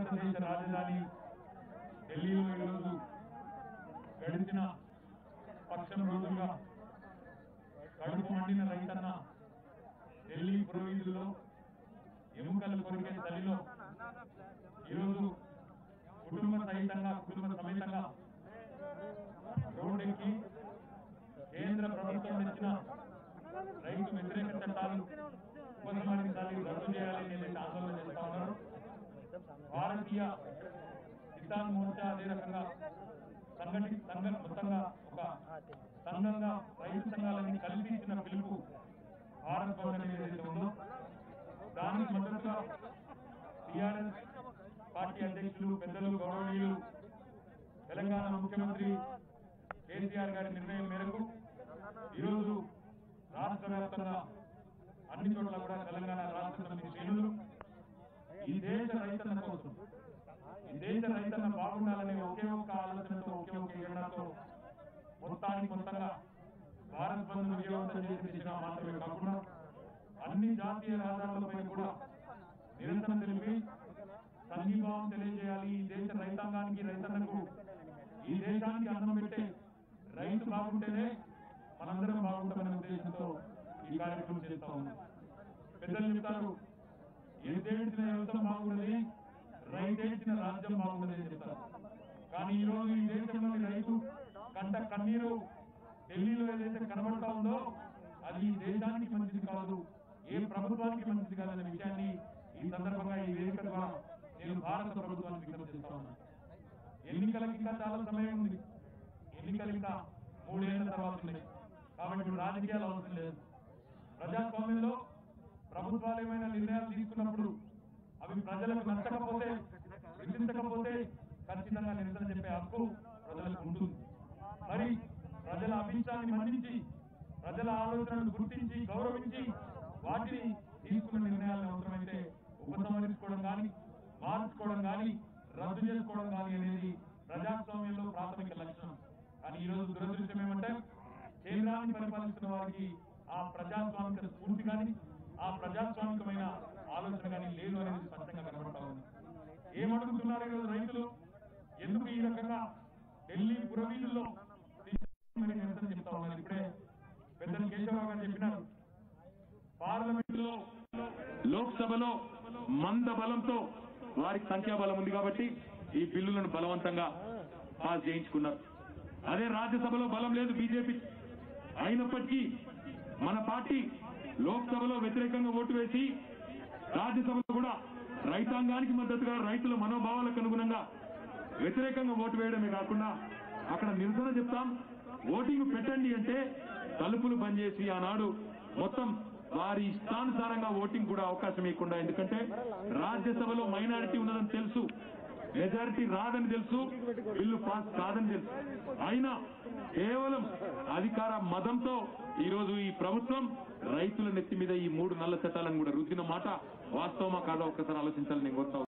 భారతదేశ రాజధాని ఢిల్లీలో ఈరోజు గడిచిన పక్షం రోజులుగా కడుపు మండిన రైతన్న ఢిల్లీ పురోహితుల్లో ఎముకలు కొరికే చలిలో ఈరోజు కుటుంబ సహితంగా కుటుంబ సమేతంగా రోడ్డెక్కి కేంద్ర ప్రభుత్వం తెచ్చిన రైతు వ్యతిరేక చట్టాలు ఉపసంహరించాలి రద్దు చేయాలి అనేది ఆందోళన చేస్తా ఉన్నారు భారతీయ కిసాన్ మోర్చా అదే రకంగా సంఘటి సంఘం మొత్తంగా ఒక సంఘంగా రైతు సంఘాలని కల్పించిన పిలుపు భారత్ భవన్ అనేది ఏదైతే ఉందో దానికి మద్దతుగా టిఆర్ఎస్ పార్టీ అధ్యక్షులు పెద్దలు గౌరవనీయులు తెలంగాణ ముఖ్యమంత్రి కేసీఆర్ గారి నిర్ణయం మేరకు ఈరోజు రాష్ట్ర వ్యాప్తంగా అన్ని చోట్ల కూడా తెలంగాణ రాష్ట్ర సమితి శ్రేణులు ఈ దేశ రైతన్న కోసం ఈ దేశ రైతన్న బాగుండాలనే ఒకే ఒక్క ఆలోచనతో ఒకే ఒక్క ఏడాతో మొత్తానికి మొత్తంగా భారత్ బంధు విజయవంతం చేసే దిశగా మాత్రమే కాకుండా అన్ని జాతీయ రహదారులపై కూడా నిరంతరం తెలిపి సంఘీభావం తెలియజేయాలి ఈ దేశ రైతాంగానికి రైతన్నకు ఈ దేశానికి అన్నం పెట్టే రైతు బాగుంటేనే మనందరం బాగుంటామనే ఉద్దేశంతో ఈ కార్యక్రమం చేస్తా ఉన్నాం పెద్దలు చెప్తారు ఏదేడ్చిన వ్యవసాయం బాగుండదు రైతేడ్చిన రాజ్యం బాగుండదు అని చెప్తారు కానీ ఈ రోజు ఈ దేశంలోని రైతు కంట కన్నీరు ఢిల్లీలో ఏదైతే కనబడతా ఉందో అది ఈ దేశానికి మంచిది కాదు ఏ ప్రభుత్వానికి మంచిది కాదనే విషయాన్ని ఈ సందర్భంగా ఈ వేదిక ద్వారా నేను భారత ప్రభుత్వానికి విజ్ఞప్తి చేస్తా ఉన్నాను ఎన్నికలకి ఇంకా చాలా సమయం ఉంది ఎన్నికలు ఇంకా మూడేళ్ల తర్వాత ఉన్నాయి కాబట్టి ఇప్పుడు రాజకీయాలు అవసరం లేదు ప్రజాస్వామ్యంలో ప్రభుత్వాలు ఏమైనా నిర్ణయాలు తీసుకున్నప్పుడు అవి ప్రజలకు నచ్చకపోతే విధించకపోతే ఖచ్చితంగా నిరసన చెప్పే హక్కు ప్రజలకు ఉంటుంది మరి ప్రజల అభిష్టాన్ని మన్నించి ప్రజల ఆలోచనలను గుర్తించి గౌరవించి వాటిని తీసుకున్న నిర్ణయాలను అవసరమైతే ఉపసంహరించుకోవడం కానీ మార్చుకోవడం కానీ రద్దు చేసుకోవడం కానీ అనేది ప్రజాస్వామ్యంలో ప్రాథమిక లక్షణం కానీ ఈ రోజు దురదృష్టం ఏమంటే కేంద్రాన్ని పరిపాలిస్తున్న వారికి ఆ ప్రజాస్వామిక స్ఫూర్తి కానీ ఆ ప్రజాస్వామికమైన ఆలోచన కానీ లేదు అనేది స్పష్టంగా కనబడతా ఉంది ఏమడుగుతున్నారు ఈరోజు రైతులు ఎందుకు ఈ రకంగా ఢిల్లీ పురవీధుల్లో మరి నిరసన చెప్తా ఉన్నారు ఇప్పుడే పెద్దలు కేశవరావు గారు చెప్పినారు పార్లమెంట్ లో లోక్సభలో మంద బలంతో వారికి సంఖ్యాబలం ఉంది కాబట్టి ఈ బిల్లులను బలవంతంగా పాస్ చేయించుకున్నారు అదే రాజ్యసభలో బలం లేదు బీజేపీ అయినప్పటికీ మన పార్టీ లోక్సభలో వ్యతిరేకంగా ఓటు వేసి రాజ్యసభలో కూడా రైతాంగానికి మద్దతుగా రైతుల మనోభావాలకు అనుగుణంగా వ్యతిరేకంగా ఓటు వేయడమే కాకుండా అక్కడ నిరసన చెప్తాం ఓటింగ్ పెట్టండి అంటే తలుపులు బంద్ చేసి ఆనాడు మొత్తం వారి ఇష్టానుసారంగా ఓటింగ్ కూడా అవకాశం ఇవ్వకుండా ఎందుకంటే రాజ్యసభలో మైనారిటీ ఉన్నదని తెలుసు మెజారిటీ రాదని తెలుసు బిల్లు పాస్ కాదని తెలుసు అయినా కేవలం అధికార మదంతో ఈ రోజు ఈ ప్రభుత్వం రైతుల నెత్తి మీద ఈ మూడు నల్ల చట్టాలను కూడా రుద్దిన మాట వాస్తవమా కాదా ఒక్కసారి ఆలోచించాలని నేను కోరుతా